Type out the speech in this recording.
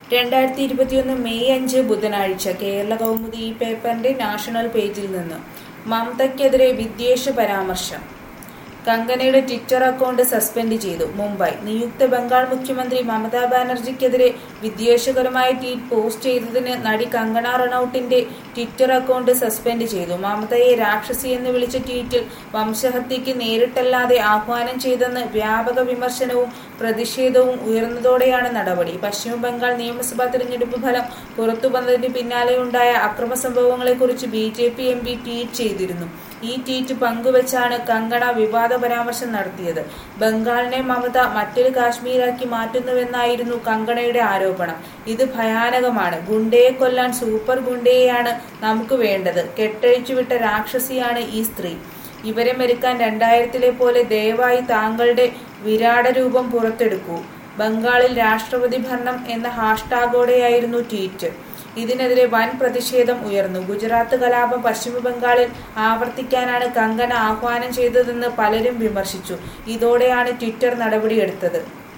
രണ്ടായിരത്തി ഇരുപത്തിയൊന്ന് മെയ് അഞ്ച് ബുധനാഴ്ച കേരള കൗമുദി ഈ പേപ്പറിന്റെ നാഷണൽ പേജിൽ നിന്ന് മമതയ്ക്കെതിരെ വിദ്വേഷ പരാമർശം കങ്കനയുടെ ട്വിറ്റർ അക്കൗണ്ട് സസ്പെൻഡ് ചെയ്തു മുംബൈ നിയുക്ത ബംഗാൾ മുഖ്യമന്ത്രി മമതാ ബാനർജിക്കെതിരെ വിദ്വേഷകരമായ ട്വീറ്റ് പോസ്റ്റ് ചെയ്തതിന് നടി കങ്കണ റണൌട്ടിന്റെ ട്വിറ്റർ അക്കൗണ്ട് സസ്പെൻഡ് ചെയ്തു മമതയെ രാക്ഷസി എന്ന് വിളിച്ച ട്വീറ്റിൽ വംശഹത്യക്ക് നേരിട്ടല്ലാതെ ആഹ്വാനം ചെയ്തെന്ന് വ്യാപക വിമർശനവും പ്രതിഷേധവും ഉയർന്നതോടെയാണ് നടപടി പശ്ചിമ ബംഗാൾ നിയമസഭാ തെരഞ്ഞെടുപ്പ് ഫലം പുറത്തുവന്നതിന് പിന്നാലെയുണ്ടായ അക്രമ സംഭവങ്ങളെക്കുറിച്ച് B J P M P tweet ചെയ്തിരുന്നു ഈ ട്വീറ്റ് പങ്കുവച്ചാണ് കങ്കണ വിവാദ പരാമർശം നടത്തിയത് ബംഗാളിനെ മമത മറ്റൊരു കാശ്മീരാക്കി മാറ്റുന്നുവെന്നായിരുന്നു കങ്കണയുടെ ആരോപണം ഇത് ഭയാനകമാണ് ഗുണ്ടയെ കൊല്ലാൻ സൂപ്പർ ഗുണ്ടയെയാണ് നമുക്ക് വേണ്ടത് കെട്ടഴിച്ചുവിട്ട രാക്ഷസിയാണ് ഈ സ്ത്രീ ഇവരെ മെരുക്കാൻ രണ്ടായിരത്തിലെ പോലെ ദയവായി താങ്കളുടെ വിരാട രൂപം പുറത്തെടുക്കൂ ബംഗാളിൽ രാഷ്ട്രപതി ഭരണം എന്ന ഹാഷ്ടാഗോടെയായിരുന്നു ട്വീറ്റ് ഇതിനെതിരെ വൻ പ്രതിഷേധം ഉയർന്നു ഗുജറാത്ത് കലാപം പശ്ചിമ ബംഗാളിൽ ആവർത്തിക്കാനാണ് കങ്കന ആഹ്വാനം ചെയ്തതെന്ന് പലരും വിമർശിച്ചു ഇതോടെയാണ് ട്വിറ്റർ നടപടിയെടുത്തത്